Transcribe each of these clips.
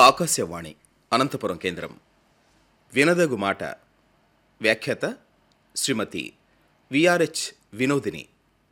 ఆకాశవాణి అనంతపురం కేంద్రం వినదగు మాట వ్యాఖ్యాత శ్రీమతి విఆర్హెచ్ వినోదిని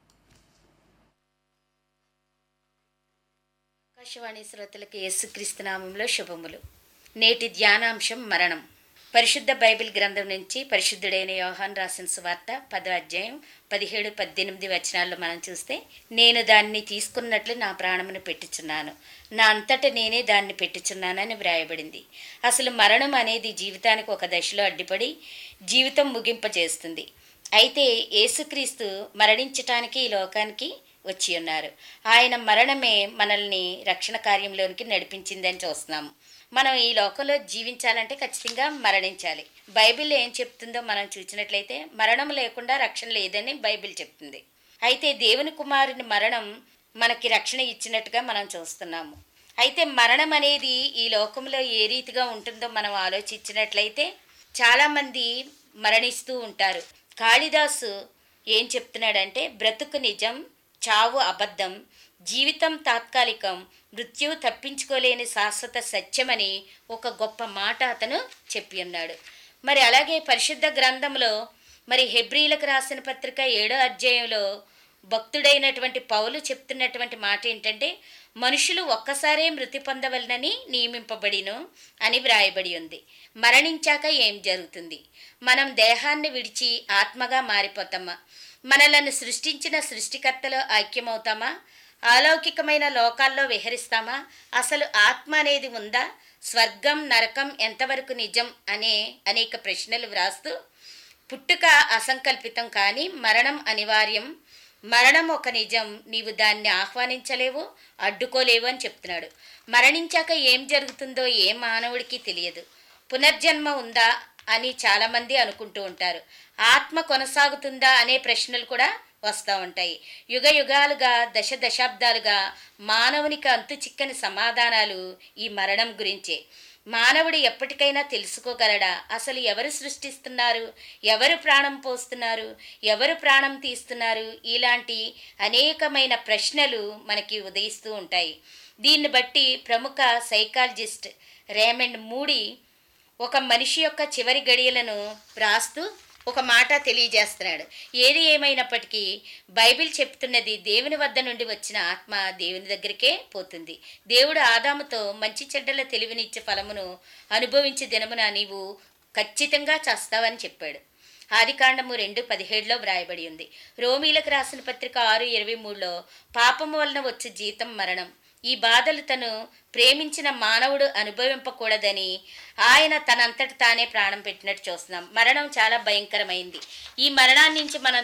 ఆకాశవాణి శ్రోతలకు యేసుక్రీస్తు నామంలో శుభములు నేటి ధ్యానాంశం మరణం పరిశుద్ధ బైబిల్ గ్రంథం నుంచి పరిశుద్ధుడైన యోహాన్ రాసిన సువార్త పదో అధ్యాయం పదిహేడు పద్దెనిమిది వచనాల్లో మనం చూస్తే నేను దాన్ని తీసుకున్నట్లు నా ప్రాణమును పెట్టుచున్నాను నా అంతట నేనే దాన్ని పెట్టుచున్నానని వ్రాయబడింది అసలు మరణం అనేది జీవితానికి ఒక దశలో అడ్డుపడి జీవితం ముగింపజేస్తుంది అయితే యేసుక్రీస్తు మరణించటానికి ఈ లోకానికి వచ్చి ఉన్నారు ఆయన మరణమే మనల్ని రక్షణ కార్యంలోనికి నడిపించిందని చూస్తున్నాము మనం ఈ లోకంలో జీవించాలంటే ఖచ్చితంగా మరణించాలి బైబిల్ ఏం చెప్తుందో మనం చూసినట్లయితే మరణం లేకుండా రక్షణ లేదని బైబిల్ చెప్తుంది అయితే దేవుని కుమారుని మరణం మనకి రక్షణ ఇచ్చినట్టుగా మనం చూస్తున్నాము అయితే మరణం అనేది ఈ లోకంలో ఏ రీతిగా ఉంటుందో మనం ఆలోచించినట్లయితే చాలామంది మరణిస్తూ ఉంటారు కాళిదాసు ఏం చెప్తున్నాడంటే బ్రతుకు నిజం చావు అబద్ధం జీవితం తాత్కాలికం మృత్యువు తప్పించుకోలేని శాశ్వత సత్యమని ఒక గొప్ప మాట అతను చెప్పి ఉన్నాడు మరి అలాగే పరిశుద్ధ గ్రంథంలో మరి హెబ్రీలకు రాసిన పత్రిక ఏడో అధ్యాయంలో భక్తుడైనటువంటి పౌలు చెప్తున్నటువంటి మాట ఏంటంటే మనుషులు ఒక్కసారే మృతి పొందవలనని నియమింపబడిను అని వ్రాయబడి ఉంది మరణించాక ఏం జరుగుతుంది మనం దేహాన్ని విడిచి ఆత్మగా మారిపోతామా మనలను సృష్టించిన సృష్టికర్తలో ఐక్యమవుతామా అలౌకికమైన లోకాల్లో విహరిస్తామా అసలు ఆత్మ అనేది ఉందా స్వర్గం నరకం ఎంతవరకు నిజం అనే అనేక ప్రశ్నలు వ్రాస్తూ పుట్టుక అసంకల్పితం కానీ మరణం అనివార్యం మరణం ఒక నిజం నీవు దాన్ని ఆహ్వానించలేవు అడ్డుకోలేవు అని చెప్తున్నాడు మరణించాక ఏం జరుగుతుందో ఏ మానవుడికి తెలియదు పునర్జన్మ ఉందా అని చాలామంది అనుకుంటూ ఉంటారు ఆత్మ కొనసాగుతుందా అనే ప్రశ్నలు కూడా వస్తూ ఉంటాయి యుగ యుగాలుగా దశ దశాబ్దాలుగా మానవునికి అంతు చిక్కని సమాధానాలు ఈ మరణం గురించే మానవుడు ఎప్పటికైనా తెలుసుకోగలడా అసలు ఎవరు సృష్టిస్తున్నారు ఎవరు ప్రాణం పోస్తున్నారు ఎవరు ప్రాణం తీస్తున్నారు ఇలాంటి అనేకమైన ప్రశ్నలు మనకి ఉదయిస్తూ ఉంటాయి దీన్ని బట్టి ప్రముఖ సైకాలజిస్ట్ రేమండ్ మూడి ఒక మనిషి యొక్క చివరి గడియలను వ్రాస్తూ ఒక మాట తెలియజేస్తున్నాడు ఏది ఏమైనప్పటికీ బైబిల్ చెప్తున్నది దేవుని వద్ద నుండి వచ్చిన ఆత్మ దేవుని దగ్గరికే పోతుంది దేవుడు ఆదాముతో మంచి చెడ్డల తెలివినిచ్చే ఫలమును అనుభవించే దినమున నీవు ఖచ్చితంగా చేస్తావని చెప్పాడు ఆదికాండము రెండు పదిహేడులో వ్రాయబడి ఉంది రోమీలకు రాసిన పత్రిక ఆరు ఇరవై మూడులో పాపము వలన వచ్చే జీతం మరణం ఈ బాధలు తను ప్రేమించిన మానవుడు అనుభవింపకూడదని ఆయన తనంతట తానే ప్రాణం పెట్టినట్టు చూస్తున్నాం మరణం చాలా భయంకరమైంది ఈ మరణాన్ని నుంచి మనం